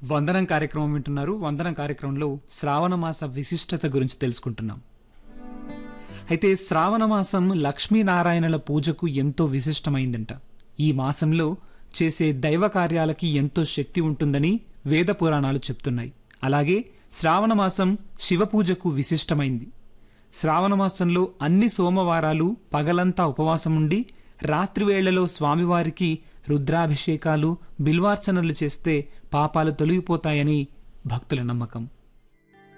వందనం కార్యక్రమం వింటున్నారు వందనం కార్యక్రమంలో శ్రావణ మాస విశిష్టత గురించి తెలుసుకుంటున్నాం అయితే శ్రావణ మాసం లక్ష్మీనారాయణల పూజకు ఎంతో విశిష్టమైందంట ఈ మాసంలో చేసే దైవ కార్యాలకి ఎంతో శక్తి ఉంటుందని వేద పురాణాలు చెప్తున్నాయి అలాగే శ్రావణ మాసం శివ పూజకు విశిష్టమైంది శ్రావణ మాసంలో అన్ని సోమవారాలు పగలంతా ఉపవాసం ఉండి రాత్రి వేళలో స్వామివారికి రుద్రాభిషేకాలు బిల్వార్చనలు చేస్తే పాపాలు తొలగిపోతాయని భక్తుల నమ్మకం